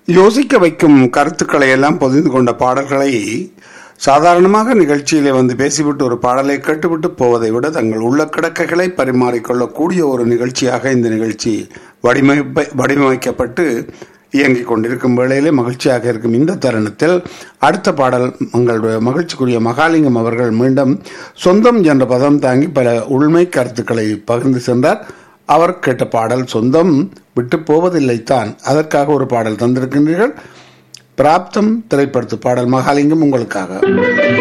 யோசிக்க வைக்கும் கருத்துக்களை எல்லாம் பொதிந்து கொண்ட பாடல்களை சாதாரணமாக நிகழ்ச்சியிலே வந்து பேசிவிட்டு ஒரு பாடலை கேட்டுவிட்டு போவதை விட தங்கள் உள்ள கிடக்கைகளை பரிமாறிக்கொள்ளக்கூடிய ஒரு நிகழ்ச்சியாக இந்த நிகழ்ச்சி வடிவமைப்ப வடிவமைக்கப்பட்டு இயங்கிக் கொண்டிருக்கும் வேளையிலே மகிழ்ச்சியாக இருக்கும் இந்த தருணத்தில் அடுத்த பாடல் உங்களுடைய மகிழ்ச்சிக்குரிய மகாலிங்கம் அவர்கள் மீண்டும் சொந்தம் என்ற பதம் தாங்கி பல உண்மை கருத்துக்களை பகிர்ந்து சென்றார் அவர் கேட்ட பாடல் சொந்தம் விட்டு போவதில்லைத்தான் அதற்காக ஒரு பாடல் தந்திருக்கின்றீர்கள் பிராப்தம் திரைப்படத்து பாடல் மகாலிங்கம் உங்களுக்காக